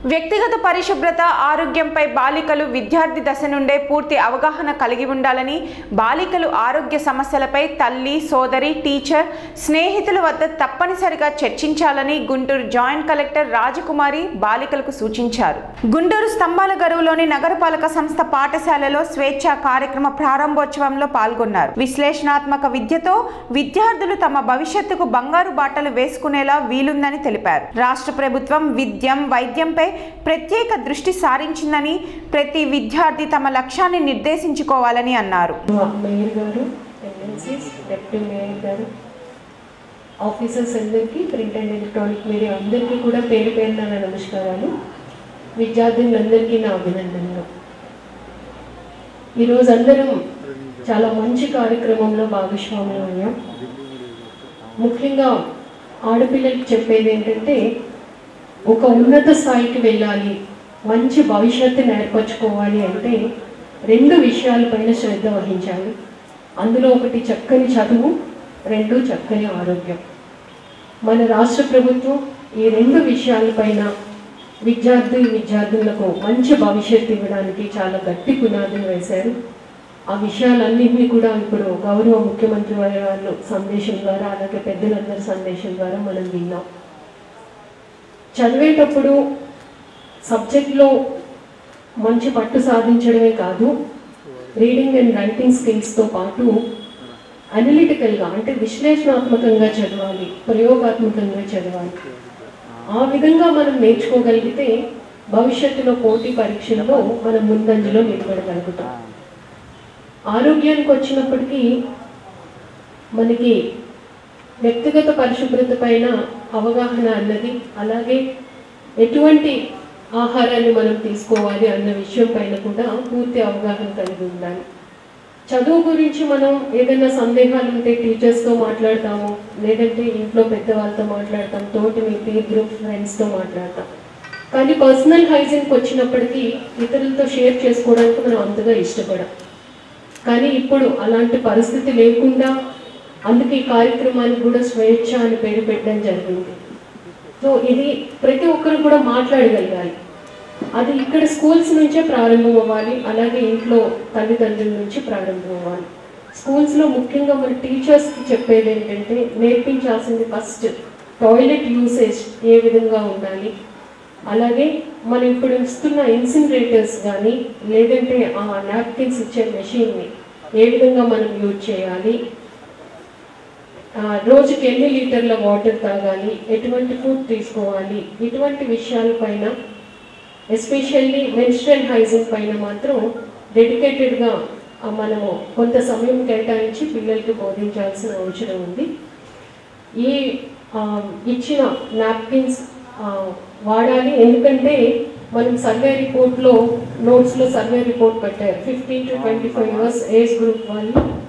వ్యక్తిగత పరిశుభ్రత ఆరోగ్యంపై బాలికలు విద్యార్థి దశ నుండే పూర్తి అవగాహన కలిగి ఉండాలని బాలికలు ఆరోగ్య సమస్యలపై తల్లి సోదరి టీచర్ స్నేహితుల వద్ద తప్పనిసరిగా చర్చించాలని గుంటూరు జాయింట్ కలెక్టర్ రాజకుమారి బాలికలకు సూచించారు గుంటూరు స్తంభాల గరువులోని నగరపాలక సంస్థ పాఠశాలలో స్వేచ్ఛ కార్యక్రమ ప్రారంభోత్సవంలో పాల్గొన్నారు విశ్లేషణాత్మక విద్యతో విద్యార్థులు తమ భవిష్యత్తుకు బంగారు బాటలు వేసుకునేలా వీలుందని తెలిపారు రాష్ట్ర ప్రభుత్వం విద్యం వైద్యంపై ప్రత్యేక దృష్టి సారించిందని ప్రతి విద్యార్థి తమ లక్ష్యాన్ని నిర్దేశించుకోవాలని అన్నారు మేయర్ గారు ఎమ్మెల్సీస్ డెప్యూటీ మేయర్ గారు ఆఫీసర్స్ అందరికీ ప్రింట్ అండ్ ఎలక్ట్రానిక్ మీడియా అందరికీ కూడా పేరు పేరున నా నమస్కారాలు విద్యార్థులందరికీ నా అభినందనలు ఈరోజు అందరం చాలా మంచి కార్యక్రమంలో భాగస్వాములు అయ్యాం ముఖ్యంగా ఆడపిల్లలకి చెప్పేది ఏంటంటే ఒక ఉన్నత స్థాయికి వెళ్ళాలి మంచి భవిష్యత్తు ఏర్పరచుకోవాలి అంటే రెండు విషయాలపైన శ్రద్ధ వహించాలి అందులో ఒకటి చక్కని చదువు రెండు చక్కని ఆరోగ్యం మన రాష్ట్ర ప్రభుత్వం ఈ రెండు విషయాలపైన విద్యార్థి విద్యార్థులకు మంచి భవిష్యత్తు ఇవ్వడానికి చాలా గట్టి పునాదులు వేశారు ఆ విషయాలన్నింటినీ కూడా ఇప్పుడు గౌరవ ముఖ్యమంత్రి వారి వాళ్ళు సందేశం ద్వారా అలాగే పెద్దలందరి సందేశం ద్వారా మనం విన్నాం చదివేటప్పుడు సబ్జెక్ట్లో మంచి పట్టు సాధించడమే కాదు రీడింగ్ అండ్ రైటింగ్ స్కిల్స్తో పాటు అనలిటికల్గా అంటే విశ్లేషణాత్మకంగా చదవాలి ప్రయోగాత్మకంగా చదవాలి ఆ విధంగా మనం నేర్చుకోగలిగితే భవిష్యత్తులో పోటీ పరీక్షల్లో మనం ముందంజలో నిలబడగలుగుతాం ఆరోగ్యానికి వచ్చినప్పటికీ మనకి వ్యక్తిగత పరిశుభ్రత పైన అవగాహన అన్నది అలాగే ఎటువంటి ఆహారాన్ని మనం తీసుకోవాలి అన్న విషయం పైన కూడా పూర్తి అవగాహన కలిగి ఉండాలి చదువు గురించి మనం ఏదైనా సందేహాలు ఉంటే టీచర్స్తో మాట్లాడతాము లేదంటే ఇంట్లో పెద్దవాళ్ళతో మాట్లాడతాం తోటి మీ పీర్ గ్రూప్ ఫ్రెండ్స్తో మాట్లాడతాం కానీ పర్సనల్ హైజీన్కి వచ్చినప్పటికీ ఇతరులతో షేర్ చేసుకోవడానికి మనం అంతగా ఇష్టపడం కానీ ఇప్పుడు అలాంటి పరిస్థితి లేకుండా అందుకే ఈ కార్యక్రమానికి కూడా స్వేచ్ఛ అని పేరు పెట్టడం జరిగింది సో ఇది ప్రతి ఒక్కరు కూడా మాట్లాడగలగాలి అది ఇక్కడ స్కూల్స్ నుంచే ప్రారంభం అవ్వాలి అలాగే ఇంట్లో తల్లిదండ్రుల నుంచి ప్రారంభం అవ్వాలి స్కూల్స్లో ముఖ్యంగా మన టీచర్స్కి చెప్పేది ఏంటంటే నేర్పించాల్సింది ఫస్ట్ టాయిలెట్ యూసేజ్ ఏ విధంగా ఉండాలి అలాగే మనం ఇప్పుడు ఇస్తున్న ఇన్సినరేటర్స్ కానీ లేదంటే ఆ నాప్కిన్స్ ఇచ్చే మెషిన్ని ఏ విధంగా మనం యూజ్ చేయాలి ఆ, రోజుకి ఎన్ని లీటర్ల వాటర్ తాగాలి ఎటువంటి ఫుడ్ తీసుకోవాలి ఇటువంటి విషయాలపైన ఎస్పెషల్లీ మెన్స్ట్రల్ హైజీన్ పైన మాత్రం డెడికేటెడ్గా మనము కొంత సమయం కేటాయించి పిల్లలకి బోధించాల్సిన అవసరం ఉంది ఈ ఆ, ఇచ్చిన నాప్కిన్స్ వాడాలి ఎందుకంటే మనం సర్వే రిపోర్ట్లో నోట్స్లో సర్వే రిపోర్ట్ పెట్టారు fifteen to twenty five years age group వాళ్ళు